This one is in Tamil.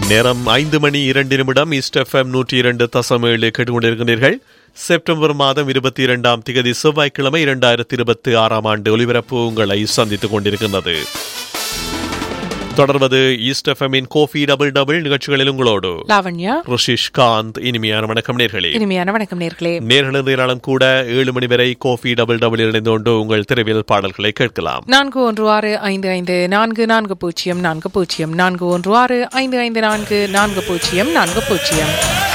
நேரம் ஐந்து மணி இரண்டு நிமிடம் ஈஸ்ட் எஃப்எம் நூற்றி இரண்டு தசம் ஏழு கேட்டுக்கொண்டிருக்கிறீர்கள் செப்டம்பர் மாதம் இருபத்தி இரண்டாம் திகதி செவ்வாய்க்கிழமை இரண்டாயிரத்தி இருபத்தி ஆறாம் ஆண்டு ஒலிபரப்பு உங்களை சந்தித்துக் கொண்டிருக்கின்றது தொடர்வது ஈஸ்ட் எஃப்எம்மின் கோஃபி டபுள் டபுள் நிகழ்ச்சிகளில் உங்களோடு லாவண்யா ருஷிஷ் காந்த் இனிமையான வணக்கம் நேர்களே இனிமையான வணக்கம் நேர்களே நேர்களது நேரம் கூட ஏழு மணி வரை கோஃபி டபுள் டபுள் இணைந்து கொண்டு உங்கள் திரைவியல் பாடல்களை கேட்கலாம் நான்கு ஒன்று ஆறு ஐந்து ஐந்து நான்கு நான்கு பூஜ்ஜியம் நான்கு பூஜ்ஜியம் நான்கு ஒன்று ஆறு ஐந்து ஐந்து நான்கு நான்கு பூஜ்ஜியம் நான்கு பூஜ்ஜியம்